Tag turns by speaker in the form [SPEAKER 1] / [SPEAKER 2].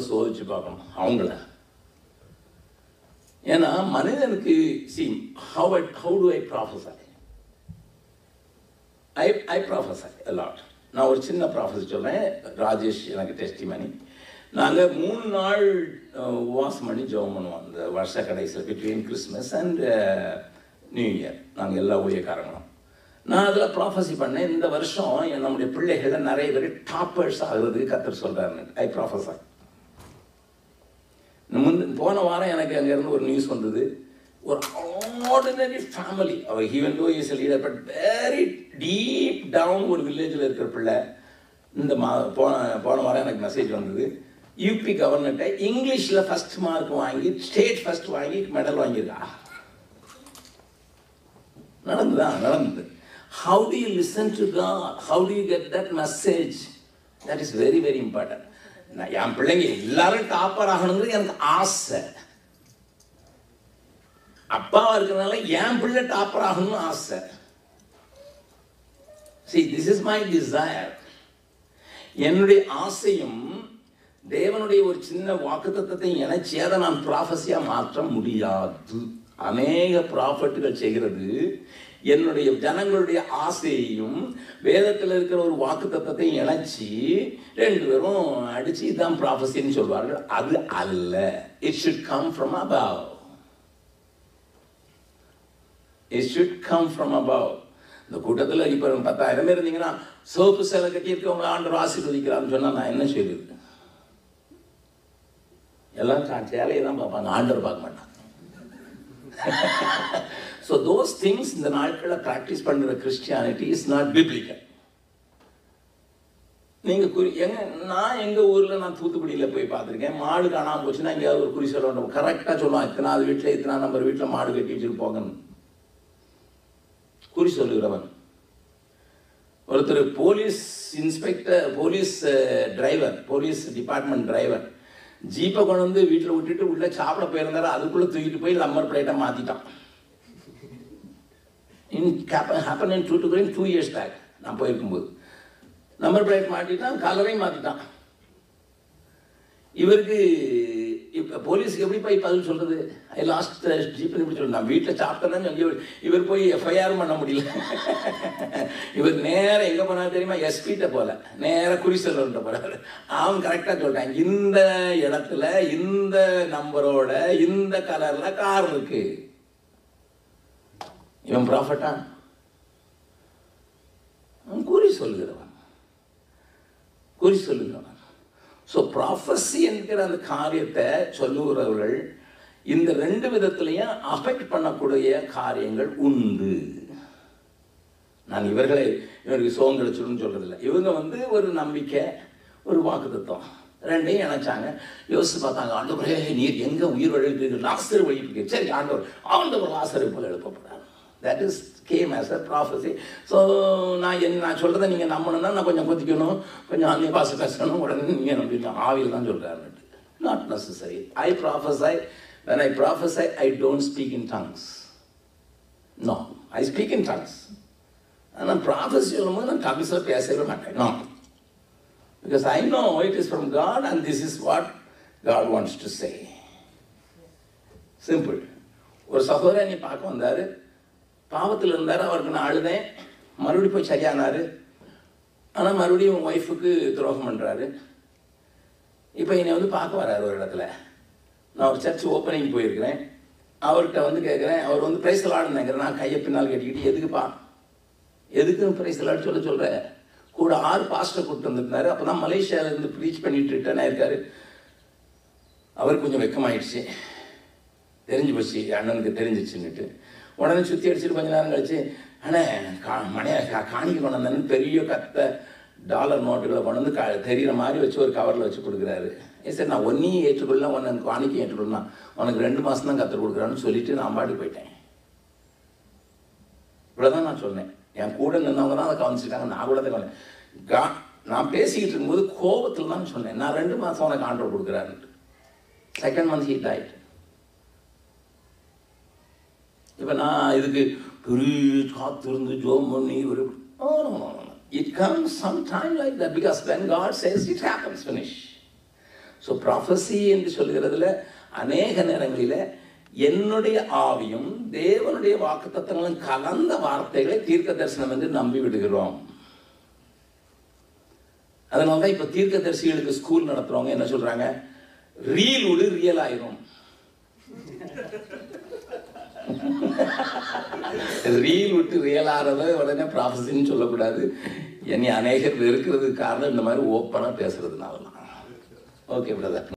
[SPEAKER 1] சோதிச்சு பார்க்கணும் அவங்கள ஏன்னா மனிதனுக்கு see how I how to I prophesy I I prophesy lot நான் ஒரு சின்ன ப்ராஃபஸ் சொல்கிறேன் ராஜேஷ் எனக்கு டெஸ்டிமனி நாங்கள் மூணு நாள் அஹ், உபவாசம் பண்ணி ஜெபம் பண்ணுவோம் இந்த வருஷ கடைசியில் between Christmas and New Year நாங்கள் எல்லா ஊழியக்காரங்களும் நான் அதில் ப்ராஃபஸி பண்ணேன் இந்த வருஷம் என் நம்முடைய பிள்ளைகளை நிறைய பேர் டாப்பர்ஸ் ஆகுறது கத்தர் சொல்கிறாருன்னு ஐ ப்ராஃபஸர் முந்து போன வாரம் எனக்கு அங்கேருந்து ஒரு நியூஸ் வந்தது ஒரு ஆர்டினரி ஃபேமிலி அவர் heaven though is leader but very deep down ஒரு வில்லேஜில் இருக்கிற பிள்ளை இந்த மா போன போன வாரம் எனக்கு மெசேஜ் வந்தது யூபி கவர்னர்கிட்ட இங்கிலீஷில் ஃபர்ஸ்ட் மார்க் வாங்கி ஸ்டேட் ஃபர்ஸ்ட் வாங்கி மெடல் வாங்கியிருக்கா நடந்துதான் நடந்தது how do you listen to God how do you get that message that is very very important நான் என் பிள்ளைங்க எல்லாரும் டாப்பர் ஆகணுங்கிறது எனக்கு ஆசை அப்பாவா இருக்கிறதுனால என் பிள்ளை டாப்பர் ஆகணும்னு ஆசை see this is my desire என்னுடைய ஆசையும் தேவனுடைய ஒரு சின்ன வாக்குத்தத்தத்தை இணைச்சி அதை நான் ப்ராஃபஸியா மாற்ற முடியாது அநேக ப்ராஃபட்டுகள் செய்கிறது என்னுடைய ஜனங்களுடைய ஆசையையும் வேதத்தில் இருக்கிற ஒரு வாக்குத்தத்தத்தை இணைச்சி ரெண்டு பேரும் அடிச்சு இதுதான் ப்ராஃபஸின்னு சொல்வார்கள் அது அல்ல it should come from above it should come from above இந்த கூட்டத்தில் இப்போ பத்தாயிரம் பேர் இருந்தீங்கன்னா சோப்பு சேலை கட்டியிருக்கவங்க ஆண்டவர் ஆசீர்வதிக்கிறான்னு சொன்னால் நான் என்ன செய்யுது எல்லாம் சா- சேலையை தான் பார்ப்பாங்க ஆண்டவர் பார்க்க மாட்டாங்க ஸோ தோஸ் திங்ஸ் இந்த நாட்களில் ப்ராக்டிஸ் பண்ணுற கிறிஸ்டியானிட்டி இஸ் நாட் பிப்ளிக்கல் நீங்கள் குறி எங்க நான் எங்கள் ஊரில் நான் தூத்துக்குடியில் போய் பார்த்துருக்கேன் மாடு காணாமல் போச்சுன்னா எங்கேயாவது ஒரு குறி சொல்ல கரெக்டாக சொல்லுவான் இத்தனாவது வீட்டில் இத்தனா நம்பர் வீட்டில் மாடு கட்டி வச்சுட்டு போகணும் குறி சொல்லுகிறவன் ஒருத்தர் police inspector police driver police department driver ஜீப்பை கொண்டு வந்து வீட்டில் விட்டுட்டு உள்ள சாப்பிட போயிருந்தாரு அதுக்குள்ளே தூக்கிட்டு போய் நம்பர் பிளேட்டை மாற்றிட்டான் in happen in two two two years back நான் போயிருக்கும்போது நம்பர் பிளேட் மாட்டிட்டான் கலரையும் மாற்றிட்டான் இவருக்கு இப்போ போலீஸுக்கு எப்படி போய் பதில் சொல்றது ஐ லாஸ்ட் ஜீப்னு இப்படி சொல்லு நான் வீட்டில் சாப்பிட்டேன்னு சொல்லி இவர் இவர் போய் எஃப்ஐஆர் பண்ண முடியல இவர் நேராக எங்கே போனாலும் தெரியுமா எஸ்பிட்ட போல நேராக குறிசல்வன்ட்ட போறாரு அவன் கரெக்டாக சொல்லிட்டான் இந்த இடத்துல இந்த நம்பரோட இந்த கலரில் கார் இருக்கு இவன் ப்ராஃபட்டா அவன் குறி சொல்லுகிறவன் குறி சொல்லுகிறவன் ஸோ ப்ராஃபஸி என்கிற அந்த காரியத்தை சொல்லுகிறவர்கள் இந்த ரெண்டு விதத்திலையும் அஃபெக்ட் பண்ணக்கூடிய காரியங்கள் உண்டு நான் இவர்களை இவருக்கு சோகம் கிடைச்சிடும்னு சொல்றதில்ல இவங்க வந்து ஒரு நம்பிக்கை ஒரு வாக்குத்தத்தம் ரெண்டையும் இணைச்சாங்க யோசிச்சு பார்த்தாங்க ஆண்டவரே நீர் எங்க உயிர் வழிக்கு லாசர் வழி இருக்கு சரி ஆண்டவர் ஆண்டவர் லாசரை போல எழுப்பப்படுறார் that is came as a prophecy so நான் என் நான் சொல்கிறத நீங்கள் நம்பணும்னா நான் கொஞ்சம் கொதிக்கணும் கொஞ்சம் அந்நிய பாச பேசணும் உடனே நீங்கள் நம்பிட்டோம் ஆவியில் தான் சொல்கிறாரு not necessary I prophesy when I prophesy, I don't speak in tongues. No, I speak in tongues. ஆனால் ப்ராஃபஸி சொல்லும்போது நான் டங்ஸில் பேசவே மாட்டேன் no because I know it is from God and this is what God wants to say simple ஒரு சகோதரன் என்னை பார்க்க வந்தார் பாவத்தில் இருந்தார் அவருக்கு நான் அழுதேன் மறுபடியும் போய் சரியானார் ஆனால் மறுபடியும் ஒய்ஃபுக்கு துரோகம் பண்ணுறாரு இப்போ என்னை வந்து பார்க்க வராரு ஒரு இடத்துல நான் ஒரு சர்ச் ஓப்பனிங் போயிருக்கிறேன் அவர்கிட்ட வந்து கேட்குறேன் அவர் வந்து பிரைஸ் விளாடுனேங்கிறேன் நான் கையை பின்னால் கட்டிக்கிட்டு எதுக்குப்பா எதுக்கு பிரைஸ் விளாடு சொல்ல சொல்கிறேன் கூட ஆறு பாஸ்டர் கூப்பிட்டு வந்திருந்தாரு அப்போ தான் மலேசியாவிலேருந்து ப்ரீச் பண்ணிட்டு ரிட்டர்ன் ஆயிருக்காரு அவர் கொஞ்சம் வெக்கமாயிடுச்சு தெரிஞ்சு போச்சு அண்ணனுக்கு தெரிஞ்சிச்சுன்னுட்டு உடனே சுற்றி அடிச்சுட்டு கொஞ்ச நேரம் கழிச்சு அண்ணே கா மனைய கா காணிக்க கொண்டு வந்தேன்னு பெரிய கத்த டாலர் நோட்டுகளை கொண்டு வந்து கா தெரிகிற மாதிரி வச்சு ஒரு கவரில் வச்சு கொடுக்குறாரு ஏ சார் நான் ஒன்றையும் ஏற்றுக்கொள்ள ஒன்று காணிக்க ஏற்றுக்கொள்ளலாம் உனக்கு ரெண்டு மாதம் தான் கற்றுக் கொடுக்குறான்னு சொல்லிட்டு நான் பாட்டு போயிட்டேன் இவ்வளோதான் நான் சொன்னேன் என் கூட நின்றவங்க தான் அதை கவனிச்சிட்டாங்க நான் கூட தான் கா நான் பேசிக்கிட்டு இருக்கும்போது கோபத்தில் தான் சொன்னேன் நான் ரெண்டு மாதம் உனக்கு ஆர்டர் கொடுக்குறாருன்ட்டு செகண்ட் மந்த் ஹீட் ஆயிட்டு இப்போ நான் இதுக்கு பெரிய காத்திருந்து ஜோம் பண்ணி ஒரு it comes some time like that because when God says it happens finish so prophecy என்று சொல்கிறதுல அநேக நேரங்களில் என்னுடைய ஆவியும் தேவனுடைய வாக்குத்தத்தங்களும் கலந்த வார்த்தைகளை தீர்க்க தரிசனம் என்று நம்பி விடுகிறோம் அதனால தான் இப்போ தீர்க்கதரிசிகளுக்கு ஸ்கூல் நடத்துறவங்க என்ன சொல்றாங்க ரீல் விடு ரியல் ஆயிரும் ரீல் விட்டு ரியல் ஆகிறத உடனே ப்ராஃபஸின்னு சொல்லக்கூடாது என்னை அநேகர் வெறுக்கிறதுக்கு காரணம் இந்த மாதிரி ஓப்பனாக பேசுறதுனால தான் ஓகே பிரதர்